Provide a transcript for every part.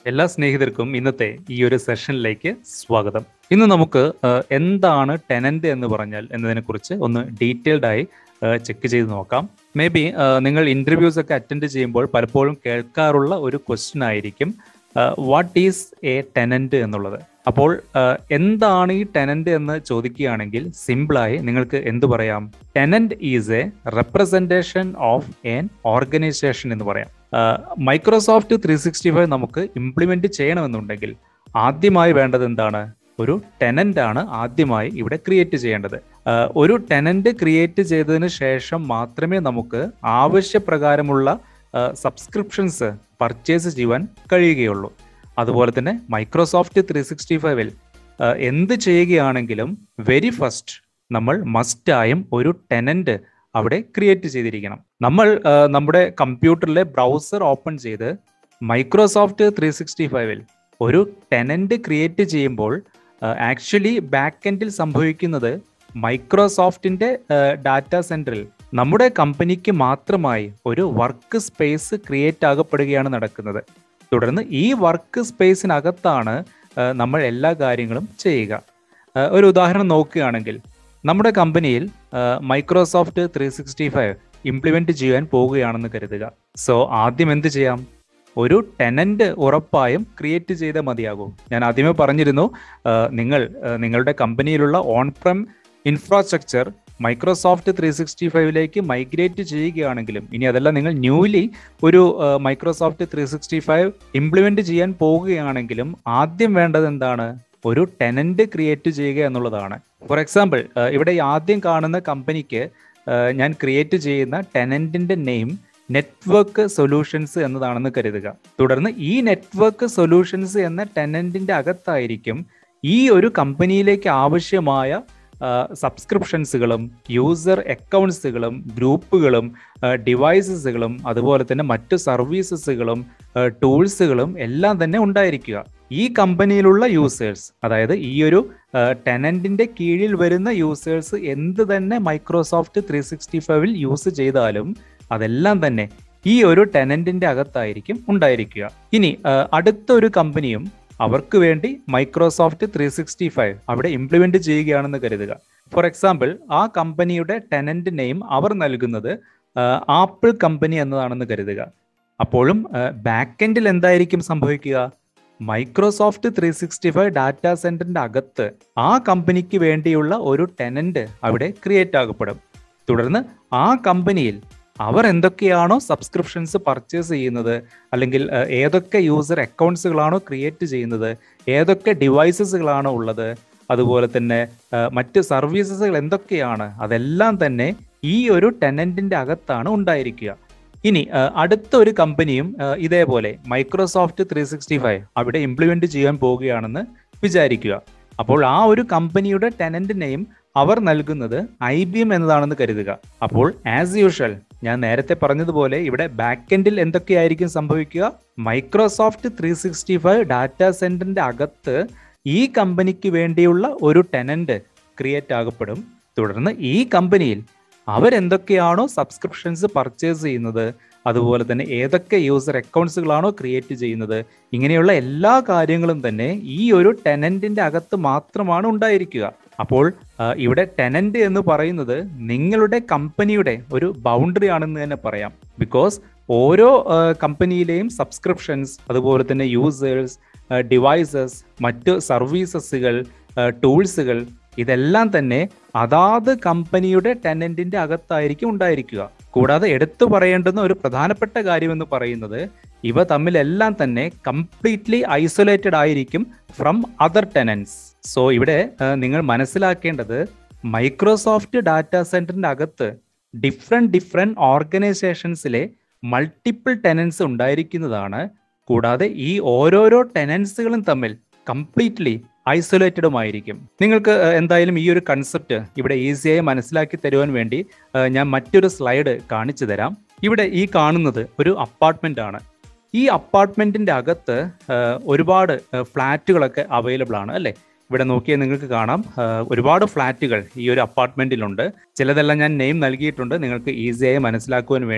എല്ലാ സ്നേഹിതർക്കും ഇന്നത്തെ ഈ ഒരു സെഷനിലേക്ക് സ്വാഗതം ഇന്ന് നമുക്ക് ആ, എന്താണ് ടെനന്റ് എന്ന് പറഞ്ഞാൽ എന്നതിനെക്കുറിച്ച് ഒന്ന് ഡീറ്റെയിൽഡ് ആയി ചെക്ക് ചെയ്ത് നോക്കാം മേ ബി നിങ്ങൾ ഇന്റർവ്യൂസ് ഒക്കെ അറ്റൻഡ് ചെയ്യുമ്പോൾ പലപ്പോഴും കേൾക്കാറുള്ള ഒരു ക്വസ്റ്റ്യൻ ആയിരിക്കും വാട്ട് ഈസ് എ ടെനന്റ് എന്നുള്ളത് അപ്പോൾ ആ, എന്താണ് ഈ ടെനന്റ് എന്ന് ചോദിക്കുകയാണെങ്കിൽ സിമ്പിളായി നിങ്ങൾക്ക് എന്ത് പറയാം tenant is a representation of an organisation എന്ന് പറയാം മൈക്രോസോഫ്റ്റ് ത്രീ സിക്സ്റ്റി ഫൈവ് നമുക്ക് ഇംപ്ലിമെന്റ് ചെയ്യണമെന്നുണ്ടെങ്കിൽ ആദ്യമായി വേണ്ടത് എന്താണ് ഒരു ടെനന്റ് ആണ് ആദ്യമായി ഇവിടെ ക്രിയേറ്റ് ചെയ്യേണ്ടത് ആ, ഒരു ടെനന്റ് ക്രിയേറ്റ് ചെയ്തതിന് ശേഷം മാത്രമേ നമുക്ക് ആവശ്യപ്രകാരമുള്ള സബ്സ്ക്രിപ്ഷൻസ് പർച്ചേസ് ചെയ്യുവാൻ കഴിയുകയുള്ളൂ അതുപോലെ തന്നെ മൈക്രോസോഫ്റ്റ് ത്രീ സിക്സ്റ്റി ഫൈവിൽ എന്ത് ചെയ്യുകയാണെങ്കിലും വെരി ഫസ്റ്റ് നമ്മൾ മസ്റ്റായും ഒരു ടെനന്റ് അവിടെ ക്രിയേറ്റ് ചെയ്തിരിക്കണം നമ്മൾ ആ, നമ്മുടെ കമ്പ്യൂട്ടറിലെ ബ്രൗസർ ഓപ്പൺ ചെയ്ത് മൈക്രോസോഫ്റ്റ് ത്രീ സിക്സ്റ്റി ഫൈവിൽ ഒരു ടെനന്റ് ക്രിയേറ്റ് ചെയ്യുമ്പോൾ ആക്ച്വലി ബാക്ക് എൻഡിൽ സംഭവിക്കുന്നത് മൈക്രോസോഫ്റ്റിന്റെ ഡാറ്റ സെന്ററിൽ നമ്മുടെ കമ്പനിക്ക് മാത്രമായി ഒരു വർക്ക് സ്പേസ് ക്രിയേറ്റ് ആകപ്പെടുകയാണ് നടക്കുന്നത് തുടർന്ന് ഈ വർക്ക് സ്പേസിനകത്താണ് ആ, നമ്മൾ എല്ലാ കാര്യങ്ങളും ചെയ്യുക ആ, ഒരു ഉദാഹരണം നോക്കുകയാണെങ്കിൽ നമ്മുടെ കമ്പനിയിൽ Microsoft three sixty five implement ചെയ്യാൻ പോവുകയാണെന്ന് കരുതുക സോ ആദ്യം എന്ത് ചെയ്യാം ഒരു ടെനന്റ് ഉറപ്പായും ക്രിയേറ്റ് ചെയ്തേ മതിയാകൂ ഞാൻ ആദ്യമേ പറഞ്ഞിരുന്നു ആ, നിങ്ങൾ ആ, നിങ്ങളുടെ കമ്പനിയിലുള്ള on prem infrastructure Microsoft three sixty ഫൈവിലേക്ക് മൈഗ്രേറ്റ് ചെയ്യുകയാണെങ്കിലും ഇനി അതല്ല നിങ്ങൾ ന്യൂലി ഒരു Microsoft three sixty five implement ചെയ്യാൻ പോവുകയാണെങ്കിലും ആദ്യം വേണ്ടത് എന്താണ് ഒരു ടെനന്റ് ക്രിയേറ്റ് ചെയ്യുക എന്നുള്ളതാണ് ഫോർ എക്സാമ്പിൾ ഇവിടെ ഈ ആദ്യം കാണുന്ന കമ്പനിക്ക് ഞാൻ ക്രിയേറ്റ് ചെയ്യുന്ന ടെനന്റിന്റെ നെയിം നെറ്റ്വർക്ക് സൊല്യൂഷൻസ് എന്നതാണെന്ന് കരുതുക തുടർന്ന് ഈ നെറ്റ്വർക്ക് സൊല്യൂഷൻസ് എന്ന ടെനന്റിന്റെ അകത്തായിരിക്കും ഈ ഒരു കമ്പനിയിലേക്ക് ആവശ്യമായ സബ്സ്ക്രിപ്ഷൻസുകളും യൂസർ അക്കൗണ്ട്സുകളും ഗ്രൂപ്പുകളും ഡിവൈസസുകളും അതുപോലെ തന്നെ മറ്റു സർവീസസുകളും ടൂൾസുകളും എല്ലാം തന്നെ ഉണ്ടായിരിക്കുക ഈ കമ്പനിയിലുള്ള യൂസേഴ്സ് അതായത് ഈ ഒരു ടെനന്റിന്റെ കീഴിൽ വരുന്ന യൂസേഴ്സ് എന്ത് തന്നെ മൈക്രോസോഫ്റ്റ് ത്രീ സിക്സ്റ്റി ഫൈവിൽ യൂസ് ചെയ്താലും അതെല്ലാം തന്നെ ഈ ഒരു ടെനന്റിന്റെ അകത്തായിരിക്കും ഉണ്ടായിരിക്കുക ഇനി ആ, അടുത്ത ഒരു കമ്പനിയും അവർക്ക് വേണ്ടി മൈക്രോസോഫ്റ്റ് ത്രീ സിക്സ്റ്റി ഫൈവ് അവിടെ ഇംപ്ലിമെന്റ് ചെയ്യുകയാണെന്ന് കരുതുക ഫോർ എക്സാമ്പിൾ ആ കമ്പനിയുടെ ടെനന്റ് നെയിം അവർ നൽകുന്നത് ആപ്പിൾ കമ്പനി എന്നതാണെന്ന് കരുതുക അപ്പോഴും ബാക്ക് എൻഡിൽ എന്തായിരിക്കും സംഭവിക്കുക Microsoft three sixty five data സെന്ററിന്റെ അകത്ത് ആ കമ്പനിക്ക് വേണ്ടിയുള്ള ഒരു ടെനന്റ് അവിടെ ക്രിയേറ്റ് ആകപ്പെടും തുടർന്ന് ആ കമ്പനിയിൽ അവർ എന്തൊക്കെയാണോ സബ്സ്ക്രിപ്ഷൻസ് പർച്ചേസ് ചെയ്യുന്നത് അല്ലെങ്കിൽ അഹ്, ഏതൊക്കെ യൂസർ അക്കൗണ്ട്സുകളാണോ ക്രിയേറ്റ് ചെയ്യുന്നത് ഏതൊക്കെ ഡിവൈസസുകളാണോ ഉള്ളത് അതുപോലെ തന്നെ അഹ്, മറ്റ് സർവീസസുകൾ എന്തൊക്കെയാണ് അതെല്ലാം തന്നെ ഈ ഒരു ടെനന്റിന്റെ അകത്താണ് ഉണ്ടായിരിക്കുക ഇനി അഹ്, അടുത്ത ഒരു കമ്പനിയും അഹ്, ഇതേപോലെ മൈക്രോസോഫ്റ്റ് ത്രീ സിക്സ്റ്റി ഫൈവ് അവിടെ ഇംപ്ലിമെന്റ് ചെയ്യാൻ പോവുകയാണെന്ന് വിചാരിക്കുക അപ്പോൾ ആ ഒരു കമ്പനിയുടെ ടെനന്റ് നെയിം അവർ നൽകുന്നത് ഐ ബി എം എന്നതാണെന്ന് കരുതുക അപ്പോൾ ആസ് യൂഷ്വൽ ഞാൻ നേരത്തെ പറഞ്ഞതുപോലെ ഇവിടെ ബാക്ക് എൻഡിൽ എന്തൊക്കെയായിരിക്കും സംഭവിക്കുക Microsoft three sixty five data സെന്ററിന്റെ അകത്ത് ഈ കമ്പനിക്ക് വേണ്ടിയുള്ള ഒരു ടെനന്റ് ക്രിയേറ്റ് ആകപ്പെടും തുടർന്ന് ഈ കമ്പനിയിൽ അവരെന്തൊക്കെയാണോ സബ്സ്ക്രിപ്ഷൻസ് പർച്ചേസ് ചെയ്യുന്നത് അതുപോലെ തന്നെ ഏതൊക്കെ യൂസർ അക്കൗണ്ട്സുകളാണോ ക്രിയേറ്റ് ചെയ്യുന്നത് ഇങ്ങനെയുള്ള എല്ലാ കാര്യങ്ങളും തന്നെ ഈ ഒരു ടെനന്റിന്റെ അകത്ത് മാത്രമാണ് ഉണ്ടായിരിക്കുക അപ്പോൾ ആ, ഇവിടെ ടെനന്റ് എന്ന് പറയുന്നത് നിങ്ങളുടെ കമ്പനിയുടെ ഒരു ബൗണ്ടറി ആണെന്ന് തന്നെ പറയാം ബിക്കോസ് ഓരോ ആ, കമ്പനിയിലെയും സബ്സ്ക്രിപ്ഷൻസ് അതുപോലെ തന്നെ യൂസേഴ്സ് ഡിവൈസസ് മറ്റ് സർവീസസുകൾ ടൂൾസുകൾ ഇതെല്ലാം തന്നെ അതാത് കമ്പനിയുടെ ടെനന്റിന്റെ അകത്തായിരിക്കും ഉണ്ടായിരിക്കുക കൂടാതെ എടുത്തു പറയേണ്ടുന്ന ഒരു പ്രധാനപ്പെട്ട കാര്യം എന്ന് പറയുന്നത് ഇവ തമ്മിലെല്ലാം തന്നെ കംപ്ലീറ്റ്ലി ഐസൊലേറ്റഡ് ആയിരിക്കും ഫ്രം അതർ ടെനൻസ് സോ ഇവിടെ ആ, നിങ്ങൾ മനസ്സിലാക്കേണ്ടത് മൈക്രോസോഫ്റ്റ് ഡാറ്റാ സെന്ററിന്റെ അകത്ത് ഡിഫറെന്റ് ഡിഫറെന്റ് ഓർഗനൈസേഷൻസിലെ മൾട്ടിപ്പിൾ ടെനൻസ് ഉണ്ടായിരിക്കുന്നതാണ് കൂടാതെ ഈ ഓരോരോ ടെനൻസുകളും തമ്മിൽ കംപ്ലീറ്റ്ലി ഐസൊലേറ്റഡുമായിരിക്കും നിങ്ങൾക്ക് ആ, എന്തായാലും ഈ ഒരു കൺസെപ്റ്റ് ഇവിടെ ഈസിയായി മനസ്സിലാക്കി തരുവാൻ വേണ്ടി ആ, ഞാൻ മറ്റൊരു സ്ലൈഡ് കാണിച്ചു തരാം ഇവിടെ ഈ കാണുന്നത് ഒരു അപ്പാർട്ട്മെന്റ് ആണ് ഈ അപ്പാർട്ട്മെന്റിന്റെ അകത്ത് ആ, ഒരുപാട് ആ, ഫ്ലാറ്റുകളൊക്കെ അവൈലബിൾ ആണ് അല്ലേ ഇവിടെ നോക്കിയാൽ നിങ്ങൾക്ക് കാണാം ആ, ഒരുപാട് ഫ്ലാറ്റുകൾ ഈ ഒരു അപ്പാർട്ട്മെന്റിലുണ്ട് ചിലതെല്ലാം ഞാൻ നെയിം നൽകിയിട്ടുണ്ട് നിങ്ങൾക്ക് ഈസിയായി മനസ്സിലാക്കുവാൻ വേണ്ടി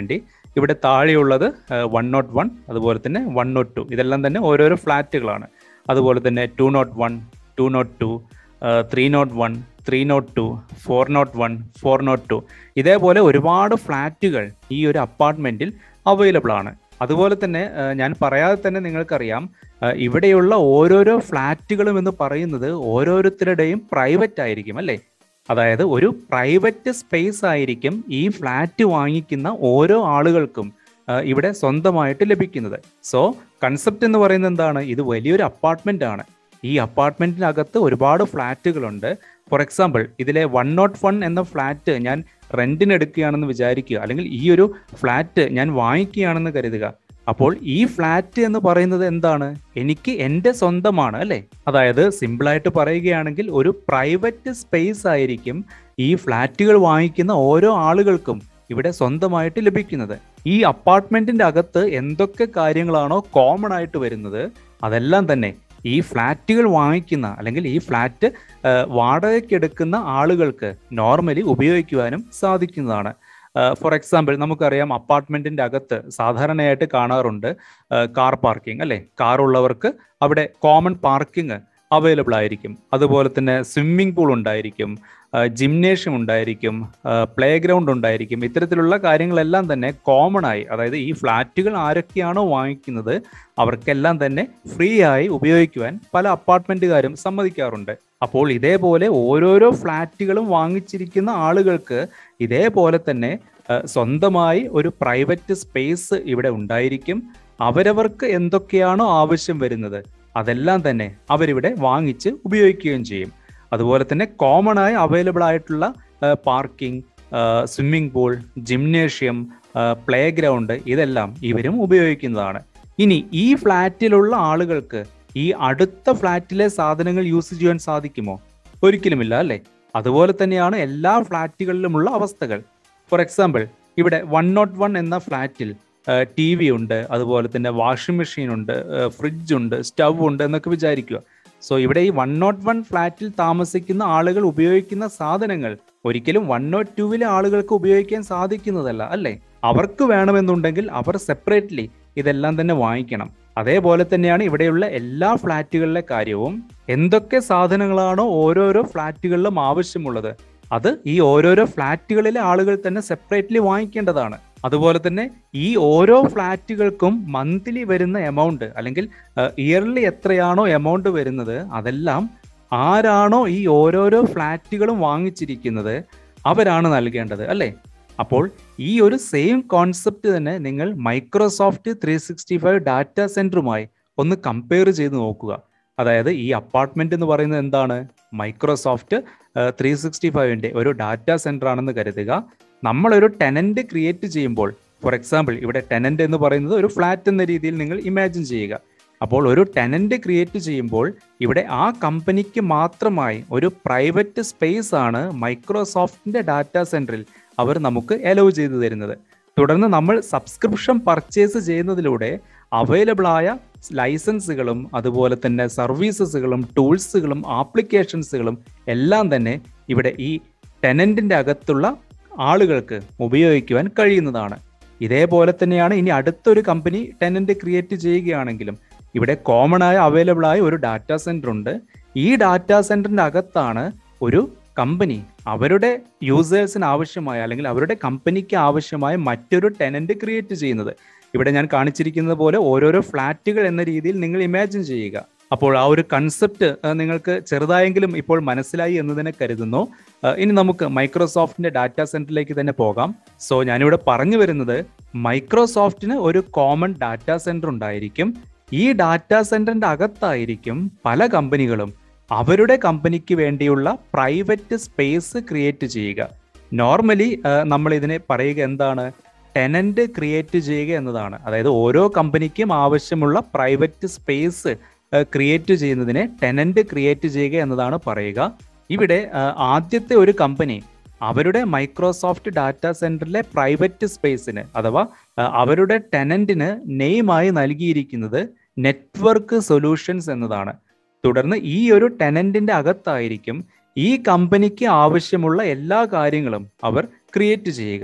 ഇവിടെ താഴെയുള്ളത് വൺ നോട്ട് വൺ അതുപോലെ തന്നെ വൺ നോട്ട് ടു ഇതെല്ലാം തന്നെ ഓരോരോ ഫ്ലാറ്റുകളാണ് അതുപോലെ തന്നെ two nought one two nought two three nought one three nought two four nought one four nought two ഇതേപോലെ ഒരുപാട് ഫ്ലാറ്റുകൾ ഈ ഒരു അപ്പാർട്ട്മെൻറ്റിൽ അവൈലബിൾ ആണ് അതുപോലെ തന്നെ ഞാൻ പറയാതെ തന്നെ നിങ്ങൾക്കറിയാം ഇവിടെയുള്ള ഓരോരോ ഫ്ലാറ്റുകളും എന്ന് പറയുന്നത് ഓരോരുത്തരുടെയും പ്രൈവറ്റ് ആയിരിക്കും അല്ലേ അതായത് ഒരു പ്രൈവറ്റ് സ്പേസ് ആയിരിക്കും ഈ ഫ്ലാറ്റ് വാങ്ങിക്കുന്ന ഓരോ ആളുകൾക്കും ഇവിടെ സ്വന്തമായിട്ട് ലഭിക്കുന്നത് സോ കൺസെപ്റ്റ് എന്ന് പറയുന്നത് എന്താണ് ഇത് വലിയൊരു അപ്പാർട്ട്മെന്റ് ആണ് ഈ അപ്പാർട്ട്മെന്റിനകത്ത് ഒരുപാട് ഫ്ലാറ്റുകളുണ്ട് ഫോർ എക്സാമ്പിൾ ഇതിലെ വൺ നോട്ട് വൺ എന്ന ഫ്ലാറ്റ് ഞാൻ റെന്റിന് എടുക്കുകയാണെന്ന് വിചാരിക്കുക അല്ലെങ്കിൽ ഈ ഒരു ഫ്ലാറ്റ് ഞാൻ വാങ്ങിക്കുകയാണെന്ന് കരുതുക അപ്പോൾ ഈ ഫ്ലാറ്റ് എന്ന് പറയുന്നത് എന്താണ് എനിക്ക് എൻ്റെ സ്വന്തമാണ് അല്ലേ അതായത് സിമ്പിളായിട്ട് പറയുകയാണെങ്കിൽ ഒരു പ്രൈവറ്റ് സ്പേസ് ആയിരിക്കും ഈ ഫ്ലാറ്റുകൾ വാങ്ങിക്കുന്ന ഓരോ ആളുകൾക്കും ഇവിടെ സ്വന്തമായിട്ട് ലഭിക്കുന്നത് ഈ അപ്പാർട്ട്മെന്റിന്റെ അകത്ത് എന്തൊക്കെ കാര്യങ്ങളാണോ കോമൺ ആയിട്ട് വരുന്നത് അതെല്ലാം തന്നെ ഈ ഫ്ലാറ്റുകൾ വാങ്ങിക്കുന്ന അല്ലെങ്കിൽ ഈ ഫ്ലാറ്റ് വാടകയ്ക്ക് എടുക്കുന്ന ആളുകൾക്ക് നോർമലി ഉപയോഗിക്കുവാനും സാധിക്കുന്നതാണ് ഫോർ എക്സാമ്പിൾ നമുക്കറിയാം അപ്പാർട്ട്മെന്റിന്റെ അകത്ത് സാധാരണയായിട്ട് കാണാറുണ്ട് കാർ പാർക്കിംഗ് അല്ലെ കാർ ഉള്ളവർക്ക് അവിടെ കോമൺ പാർക്കിംഗ് അവൈലബിൾ ആയിരിക്കും അതുപോലെ തന്നെ സ്വിമ്മിംഗ് പൂൾ ഉണ്ടായിരിക്കും ജിംനേഷ്യം ഉണ്ടായിരിക്കും പ്ലേ ഗ്രൗണ്ട് ഉണ്ടായിരിക്കും ഇത്തരത്തിലുള്ള കാര്യങ്ങളെല്ലാം തന്നെ കോമൺ ആയി അതായത് ഈ ഫ്ലാറ്റുകൾ ആരൊക്കെയാണോ വാങ്ങിക്കുന്നത് അവർക്കെല്ലാം തന്നെ ഫ്രീ ആയി ഉപയോഗിക്കുവാൻ പല അപ്പാർട്ട്മെന്റുകാരും സമ്മതിക്കാറുണ്ട് അപ്പോൾ ഇതേപോലെ ഓരോരോ ഫ്ലാറ്റുകളും വാങ്ങിച്ചിരിക്കുന്ന ആളുകൾക്ക് ഇതേപോലെ തന്നെ സ്വന്തമായി ഒരു പ്രൈവറ്റ് സ്പേസ് ഇവിടെ ഉണ്ടായിരിക്കും അവരവർക്ക് എന്തൊക്കെയാണോ ആവശ്യം വരുന്നത് അതെല്ലാം തന്നെ അവരിവിടെ വാങ്ങിച്ച് ഉപയോഗിക്കുകയും ചെയ്യും അതുപോലെ തന്നെ കോമൺ ആയി അവൈലബിൾ ആയിട്ടുള്ള parking swimming pool gymnasium play ground ഇതെല്ലാം ഇവരും ഉപയോഗിക്കുന്നതാണ് ഇനി ഈ ഫ്ലാറ്റിലുള്ള ആളുകൾക്ക് ഈ അടുത്ത ഫ്ലാറ്റിലെ സാധനങ്ങൾ യൂസ് ചെയ്യാൻ സാധിക്കുമോ ഒരിക്കലുമില്ല അല്ലേ അതുപോലെ തന്നെയാണ് എല്ലാ ഫ്ലാറ്റുകളിലുമുള്ള അവസ്ഥകൾ ഫോർ എക്സാമ്പിൾ ഇവിടെ വൺ നോട്ട് വൺ എന്ന ഫ്ലാറ്റിൽ ടി വി ഉണ്ട് അതുപോലെ തന്നെ വാഷിംഗ് മെഷീൻ ഉണ്ട് ഫ്രിഡ്ജ് ഉണ്ട് സ്റ്റവ് ഉണ്ട് എന്നൊക്കെ വിചാരിക്കുക സോ ഇവിടെ ഈ വൺ നോട്ട് വൺ ഫ്ലാറ്റിൽ താമസിക്കുന്ന ആളുകൾ ഉപയോഗിക്കുന്ന സാധനങ്ങൾ ഒരിക്കലും വൺ നോട്ട് ടുവിലെ ആളുകൾക്ക് ഉപയോഗിക്കാൻ സാധിക്കുന്നതല്ല അല്ലേ അവർക്ക് വേണമെന്നുണ്ടെങ്കിൽ അവർ സെപ്പറേറ്റ്ലി ഇതെല്ലാം തന്നെ വാങ്ങിക്കണം അതേപോലെ തന്നെയാണ് ഇവിടെയുള്ള എല്ലാ ഫ്ലാറ്റുകളിലെ കാര്യവും എന്തൊക്കെ സാധനങ്ങളാണോ ഓരോരോ ഫ്ലാറ്റുകളിലും ആവശ്യമുള്ളത് അത് ഈ ഓരോരോ ഫ്ലാറ്റുകളിലെ ആളുകൾ തന്നെ സെപ്പറേറ്റ്ലി വാങ്ങിക്കേണ്ടതാണ് അതുപോലെ തന്നെ ഈ ഓരോ ഫ്ലാറ്റുകൾക്കും മന്ത്ലി വരുന്ന എമൗണ്ട് അല്ലെങ്കിൽ ഇയർലി എത്രയാണോ എമൗണ്ട് വരുന്നത് അതെല്ലാം ആരാണോ ഈ ഓരോരോ ഫ്ലാറ്റുകളും വാങ്ങിച്ചിരിക്കുന്നത് അവരാണ് നൽകേണ്ടത് അല്ലേ അപ്പോൾ ഈ ഒരു സെയിം കോൺസെപ്റ്റ് തന്നെ നിങ്ങൾ Microsoft three sixty five data സെന്ററുമായി ഒന്ന് കമ്പയർ ചെയ്ത് നോക്കുക അതായത് ഈ അപ്പാർട്ട്മെന്റ് എന്ന് പറയുന്നത് എന്താണ് മൈക്രോസോഫ്റ്റ് ത്രീ സിക്സ്റ്റി ഫൈവിൻ്റെ ഒരു ഡാറ്റ സെന്റർ ആണെന്ന് കരുതുക നമ്മളൊരു ടെനന്റ് ക്രിയേറ്റ് ചെയ്യുമ്പോൾ ഫോർ എക്സാമ്പിൾ ഇവിടെ ടെനന്റ് എന്ന് പറയുന്നത് ഒരു ഫ്ലാറ്റ് എന്ന രീതിയിൽ നിങ്ങൾ ഇമാജിൻ ചെയ്യുക അപ്പോൾ ഒരു ടെനന്റ് ക്രിയേറ്റ് ചെയ്യുമ്പോൾ ഇവിടെ ആ കമ്പനിക്ക് മാത്രമായി ഒരു പ്രൈവറ്റ് സ്പേസ് ആണ് മൈക്രോസോഫ്റ്റിന്റെ ഡാറ്റ സെന്ററിൽ അവർ നമുക്ക് അലോ ചെയ്തു തരുന്നത് തുടർന്ന് നമ്മൾ സബ്സ്ക്രിപ്ഷൻ പർച്ചേസ് ചെയ്യുന്നതിലൂടെ അവൈലബിൾ ആയ ലൈസൻസുകളും അതുപോലെ തന്നെ സർവീസസുകളും ടൂൾസുകളും ആപ്ലിക്കേഷൻസുകളും എല്ലാം തന്നെ ഇവിടെ ഈ ടെനന്റിന്റെ അകത്തുള്ള ആളുകൾക്ക് ഉപയോഗിക്കുവാൻ കഴിയുന്നതാണ് ഇതേപോലെ തന്നെയാണ് ഇനി അടുത്തൊരു കമ്പനി ടെനന്റ് ക്രിയേറ്റ് ചെയ്യുകയാണെങ്കിലും ഇവിടെ കോമൺ ആയ അവൈലബിൾ ആയ ഒരു ഡാറ്റാ സെന്റർ ഉണ്ട് ഈ ഡാറ്റാ സെന്ററിന്റെ അകത്താണ് ഒരു കമ്പനി അവരുടെ യൂസേഴ്സിന് ആവശ്യമായ അല്ലെങ്കിൽ അവരുടെ കമ്പനിക്ക് ആവശ്യമായ മറ്റൊരു ടെനന്റ് ക്രിയേറ്റ് ചെയ്യുന്നത് ഇവിടെ ഞാൻ കാണിച്ചിരിക്കുന്നത് പോലെ ഓരോരോ ഫ്ലാറ്റുകൾ എന്ന രീതിയിൽ നിങ്ങൾ ഇമാജിൻ ചെയ്യുക അപ്പോൾ ആ ഒരു കൺസെപ്റ്റ് നിങ്ങൾക്ക് ചെറുതായെങ്കിലും ഇപ്പോൾ മനസ്സിലായി എന്ന് തന്നെ കരുതുന്നു ഇനി നമുക്ക് മൈക്രോസോഫ്റ്റിന്റെ ഡാറ്റാ സെന്ററിലേക്ക് തന്നെ പോകാം സോ ഞാനിവിടെ പറഞ്ഞു വരുന്നത് മൈക്രോസോഫ്റ്റിന് ഒരു കോമൺ ഡാറ്റാ സെന്റർ ഉണ്ടായിരിക്കും ഈ ഡാറ്റാ സെന്ററിന്റെ അകത്തായിരിക്കും പല കമ്പനികളും അവരുടെ കമ്പനിക്ക് വേണ്ടിയുള്ള പ്രൈവറ്റ് സ്പേസ് ക്രിയേറ്റ് ചെയ്യുക നോർമലി നമ്മൾ ഇതിനെ പറയുക എന്താണ് ടെനന്റ് ക്രിയേറ്റ് ചെയ്യുക എന്നതാണ് അതായത് ഓരോ കമ്പനിക്കും ആവശ്യമുള്ള പ്രൈവറ്റ് സ്പേസ് ക്രിയേറ്റ് ചെയ്യുന്നതിനെ ടെനന്റ് ക്രിയേറ്റ് ചെയ്യുക എന്നതാണ് പറയുക ഇവിടെ ആദ്യത്തെ ഒരു കമ്പനി അവരുടെ മൈക്രോസോഫ്റ്റ് ഡാറ്റ സെന്ററിലെ പ്രൈവറ്റ് സ്പേസിന് അഥവാ അവരുടെ ടെനന്റിന് നെയിമായി നൽകിയിരിക്കുന്നത് നെറ്റ്വർക്ക് സൊല്യൂഷൻസ് എന്നതാണ് തുടർന്ന് ഈ ഒരു ടെനന്റിന്റെ അകത്തായിരിക്കും ഈ കമ്പനിക്ക് ആവശ്യമുള്ള എല്ലാ കാര്യങ്ങളും അവർ ക്രിയേറ്റ് ചെയ്യുക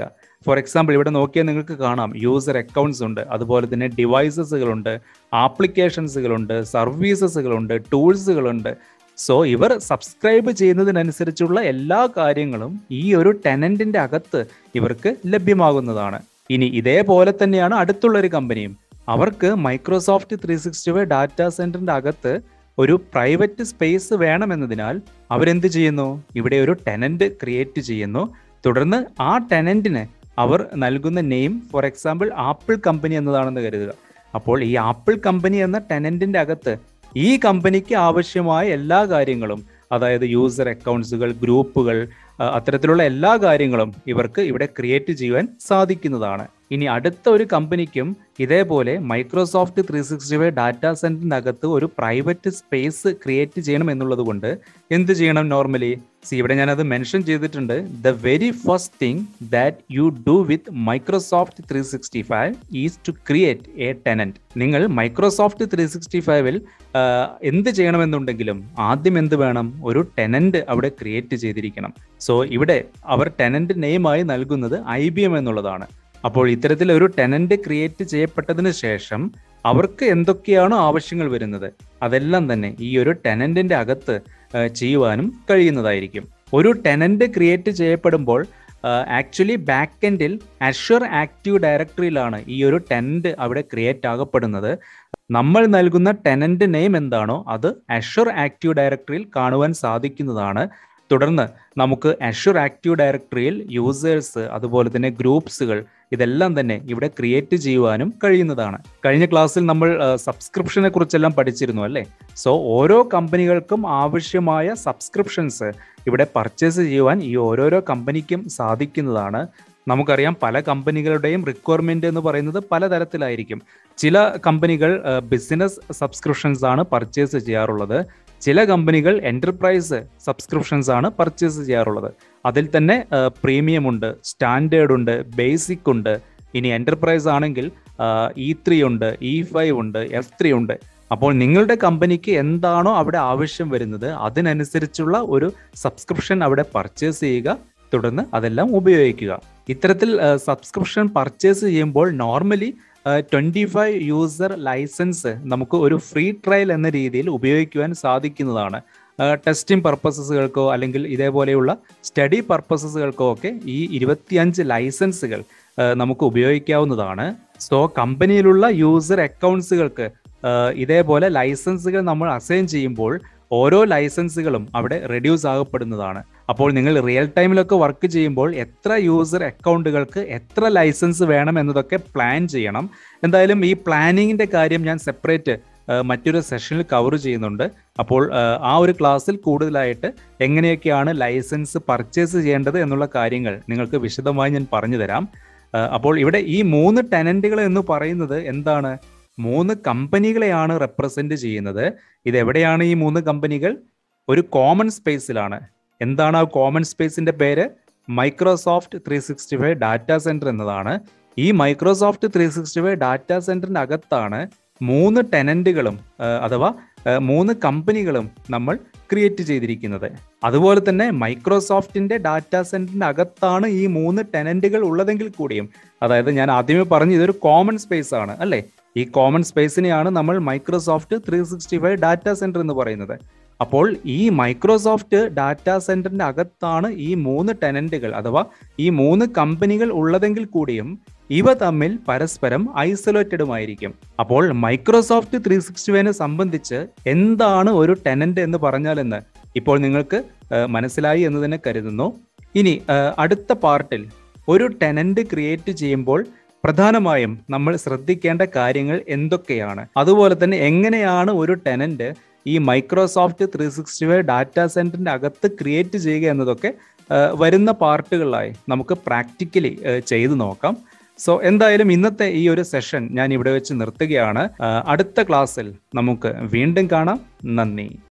ഫോർ എക്സാമ്പിൾ ഇവിടെ നോക്കിയാൽ നിങ്ങൾക്ക് കാണാം യൂസർ അക്കൗണ്ട്സ് ഉണ്ട് അതുപോലെ തന്നെ ഡിവൈസസുകളുണ്ട് ആപ്ലിക്കേഷൻസുകളുണ്ട് സർവീസസുകളുണ്ട് ടൂൾസുകളുണ്ട് സോ ഇവർ സബ്സ്ക്രൈബ് ചെയ്യുന്നതിനനുസരിച്ചുള്ള എല്ലാ കാര്യങ്ങളും ഈ ഒരു ടെനന്റിന്റെ അകത്ത് ഇവർക്ക് ലഭ്യമാകുന്നതാണ് ഇനി ഇതേപോലെ തന്നെയാണ് അടുത്തുള്ള ഒരു കമ്പനിയും അവർക്ക് Microsoft three sixty five data സെന്ററിന്റെ അകത്ത് ഒരു പ്രൈവറ്റ് സ്പേസ് വേണമെന്നതിനാൽ അവരെന്ത് ചെയ്യുന്നു ഇവിടെ ഒരു ടെനന്റ് ക്രിയേറ്റ് ചെയ്യുന്നു തുടർന്ന് ആ ടെനന്റിന് അവർ നൽകുന്ന name for example Apple company എന്നതാണെന്ന് കരുതുക അപ്പോൾ ഈ ആപ്പിൾ കമ്പനി എന്ന ടെനന്റിന്റെ അകത്ത് ഈ കമ്പനിക്ക് ആവശ്യമായ എല്ലാ കാര്യങ്ങളും അതായത് യൂസർ അക്കൗണ്ട്സുകൾ ഗ്രൂപ്പുകൾ അത്തരത്തിലുള്ള എല്ലാ കാര്യങ്ങളും ഇവർക്ക് ഇവിടെ ക്രിയേറ്റ് ചെയ്യുവാൻ സാധിക്കുന്നതാണ് ഇനി അടുത്ത ഒരു കമ്പനിക്കും ഇതേപോലെ Microsoft three sixty five data സെന്ററിന്റെ അകത്ത് ഒരു പ്രൈവറ്റ് സ്പേസ് ക്രിയേറ്റ് ചെയ്യണം എന്നുള്ളത് കൊണ്ട് എന്ത് ചെയ്യണം നോർമലി സി ഇവിടെ ഞാനത് മെൻഷൻ ചെയ്തിട്ടുണ്ട് the very first thing that you do with Microsoft three sixty five is to create a tenant നിങ്ങൾ മൈക്രോസോഫ്റ്റ് ത്രീ സിക്സ്റ്റി ഫൈവിൽ എന്ത് ചെയ്യണമെന്നുണ്ടെങ്കിലും ആദ്യം എന്ത് വേണം ഒരു ടെനന്റ് അവിടെ ക്രിയേറ്റ് ചെയ്തിരിക്കണം സോ ഇവിടെ അവർ ടെനന്റ് നെയിമായി നൽകുന്നത് ഐ ബി എം എന്നുള്ളതാണ് അപ്പോൾ ഇത്തരത്തിൽ ഒരു ടെനന്റ് ക്രിയേറ്റ് ചെയ്യപ്പെട്ടതിന് ശേഷം അവർക്ക് എന്തൊക്കെയാണോ ആവശ്യങ്ങൾ വരുന്നത് അതെല്ലാം തന്നെ ഈ ഒരു ടെനന്റിന്റെ അകത്ത് ചെയ്യുവാനും കഴിയുന്നതായിരിക്കും ഒരു ടെനന്റ് ക്രിയേറ്റ് ചെയ്യപ്പെടുമ്പോൾ ആക്ച്വലി ബാക്ക് എൻഡിൽ അഷർ ആക്റ്റീവ് ഡയറക്ടറിയിലാണ് ഈ ഒരു ടെനന്റ് അവിടെ ക്രിയേറ്റ് ആകപ്പെടുന്നത് നമ്മൾ നൽകുന്ന ടെനന്റ് നെയിം എന്താണോ അത് അഷർ ആക്റ്റീവ് ഡയറക്ടറിയിൽ കാണുവാൻ സാധിക്കുന്നതാണ് തുടർന്ന് നമുക്ക് അഷുർ ആക്റ്റീവ് ഡയറക്ടറിയിൽ യൂസേഴ്സ് അതുപോലെ തന്നെ ഗ്രൂപ്പ്സുകൾ ഇതെല്ലാം തന്നെ ഇവിടെ ക്രിയേറ്റ് ചെയ്യുവാനും കഴിയുന്നതാണ് കഴിഞ്ഞ ക്ലാസ്സിൽ നമ്മൾ സബ്സ്ക്രിപ്ഷനെ കുറിച്ചെല്ലാം പഠിച്ചിരുന്നു അല്ലേ സോ ഓരോ കമ്പനികൾക്കും ആവശ്യമായ സബ്സ്ക്രിപ്ഷൻസ് ഇവിടെ പർച്ചേസ് ചെയ്യുവാൻ ഈ ഓരോരോ കമ്പനിക്കും സാധിക്കുന്നതാണ് നമുക്കറിയാം പല കമ്പനികളുടെയും റിക്വയർമെന്റ് എന്ന് പറയുന്നത് പലതരത്തിലായിരിക്കും ചില കമ്പനികൾ ബിസിനസ് സബ്സ്ക്രിപ്ഷൻസ് ആണ് പർച്ചേസ് ചെയ്യാറുള്ളത് ചില കമ്പനികൾ എന്റർപ്രൈസ് സബ്സ്ക്രിപ്ഷൻസ് ആണ് പർച്ചേസ് ചെയ്യാറുള്ളത് അതിൽ തന്നെ പ്രീമിയം ഉണ്ട് സ്റ്റാൻഡേർഡ് ഉണ്ട് ബേസിക് ഉണ്ട് ഇനി എന്റർപ്രൈസ് ആണെങ്കിൽ ഇ ത്രീ ഉണ്ട് ഇ ഫൈവ് ഉണ്ട് എഫ് ത്രീ ഉണ്ട് അപ്പോൾ നിങ്ങളുടെ കമ്പനിക്ക് എന്താണോ അവിടെ ആവശ്യം വരുന്നത് അതിനനുസരിച്ചുള്ള ഒരു സബ്സ്ക്രിപ്ഷൻ അവിടെ പർച്ചേസ് ചെയ്യുക തുടർന്ന് അതെല്ലാം ഉപയോഗിക്കുക ഇത്തരത്തിൽ സബ്സ്ക്രിപ്ഷൻ പർച്ചേസ് ചെയ്യുമ്പോൾ normally twenty five user license നമുക്ക് ഒരു ഫ്രീ ട്രയൽ എന്ന രീതിയിൽ ഉപയോഗിക്കുവാൻ സാധിക്കുന്നതാണ് ടെസ്റ്റിംഗ് പർപ്പസസുകൾക്കോ അല്ലെങ്കിൽ ഇതേപോലെയുള്ള സ്റ്റഡി പർപ്പസസുകൾക്കോ ഒക്കെ ഈ ഇരുപത്തിയഞ്ച് ലൈസൻസുകൾ നമുക്ക് ഉപയോഗിക്കാവുന്നതാണ് സോ കമ്പനിയിലുള്ള യൂസർ അക്കൗണ്ട്സുകൾക്ക് ഇതേപോലെ ലൈസൻസുകൾ നമ്മൾ അസൈൻ ചെയ്യുമ്പോൾ ഓരോ ലൈസൻസുകളും അവിടെ റെഡ്യൂസ് ആകപ്പെടുന്നതാണ് അപ്പോൾ നിങ്ങൾ റിയൽ ടൈമിലൊക്കെ വർക്ക് ചെയ്യുമ്പോൾ എത്ര യൂസർ അക്കൗണ്ടുകൾക്ക് എത്ര ലൈസൻസ് വേണം എന്നതൊക്കെ പ്ലാൻ ചെയ്യണം എന്തായാലും ഈ പ്ലാനിങ്ങിന്റെ കാര്യം ഞാൻ സെപ്പറേറ്റ് മറ്റൊരു സെഷനിൽ കവർ ചെയ്യുന്നുണ്ട് അപ്പോൾ ആ ഒരു ക്ലാസ്സിൽ കൂടുതലായിട്ട് എങ്ങനെയൊക്കെയാണ് ലൈസൻസ് പർച്ചേസ് ചെയ്യേണ്ടത് എന്നുള്ള കാര്യങ്ങൾ നിങ്ങൾക്ക് വിശദമായി ഞാൻ പറഞ്ഞു തരാം അപ്പോൾ ഇവിടെ ഈ മൂന്ന് ടെനന്റുകൾ എന്ന് പറയുന്നത് എന്താണ് മൂന്ന് കമ്പനികളെയാണ് റെപ്രസെന്റ് ചെയ്യുന്നത് ഇത് എവിടെയാണ് ഈ മൂന്ന് കമ്പനികൾ ഒരു കോമൺ സ്പേസിലാണ് എന്താണ് ആ കോമൺ സ്പേസിന്റെ പേര് Microsoft three sixty five data centre എന്നതാണ് ഈ Microsoft three sixty five data സെന്ററിന്റെ അകത്താണ് മൂന്ന് ടെനന്റുകളും അഥവാ മൂന്ന് കമ്പനികളും നമ്മൾ ക്രിയേറ്റ് ചെയ്തിരിക്കുന്നത് അതുപോലെ തന്നെ മൈക്രോസോഫ്റ്റിന്റെ ഡാറ്റാ സെന്ററിന്റെ അകത്താണ് ഈ മൂന്ന് ടെനന്റുകൾ ഉള്ളതെങ്കിൽ കൂടിയും അതായത് ഞാൻ ആദ്യമേ പറഞ്ഞു ഇതൊരു കോമൺ സ്പേസ് ആണ് അല്ലേ ഈ കോമൺ സ്പേസിനെയാണ് നമ്മൾ Microsoft three sixty five data centre എന്ന് പറയുന്നത് അപ്പോൾ ഈ മൈക്രോസോഫ്റ്റ് ഡാറ്റാ സെന്ററിന്റെ അകത്താണ് ഈ മൂന്ന് ടെനന്റുകൾ അഥവാ ഈ മൂന്ന് കമ്പനികൾ ഉള്ളതെങ്കിൽ കൂടിയും ഇവ തമ്മിൽ പരസ്പരം ഐസൊലേറ്റഡുമായിരിക്കും അപ്പോൾ മൈക്രോസോഫ്റ്റ് ത്രീ സിക്സ്റ്റി ഫൈവിനെ സംബന്ധിച്ച് എന്താണ് ഒരു ടെനന്റ് എന്ന് പറഞ്ഞാലെന്ന് ഇപ്പോൾ നിങ്ങൾക്ക് മനസ്സിലായി എന്ന് തന്നെ കരുതുന്നു ഇനി അടുത്ത പാർട്ടിൽ ഒരു ടെനന്റ് ക്രിയേറ്റ് ചെയ്യുമ്പോൾ പ്രധാനമായും നമ്മൾ ശ്രദ്ധിക്കേണ്ട കാര്യങ്ങൾ എന്തൊക്കെയാണ് അതുപോലെ തന്നെ എങ്ങനെയാണ് ഒരു ടെനന്റ് ഈ Microsoft three sixty five data സെന്ററിന്റെ അകത്ത് ക്രിയേറ്റ് ചെയ്യുക എന്നതൊക്കെ വരുന്ന പാർട്ടുകളായി നമുക്ക് പ്രാക്ടിക്കലി ചെയ്തു നോക്കാം സോ എന്തായാലും ഇന്നത്തെ ഈ ഒരു സെഷൻ ഞാൻ ഇവിടെ വെച്ച് നിർത്തുകയാണ് അടുത്ത ക്ലാസ്സിൽ നമുക്ക് വീണ്ടും കാണാം നന്ദി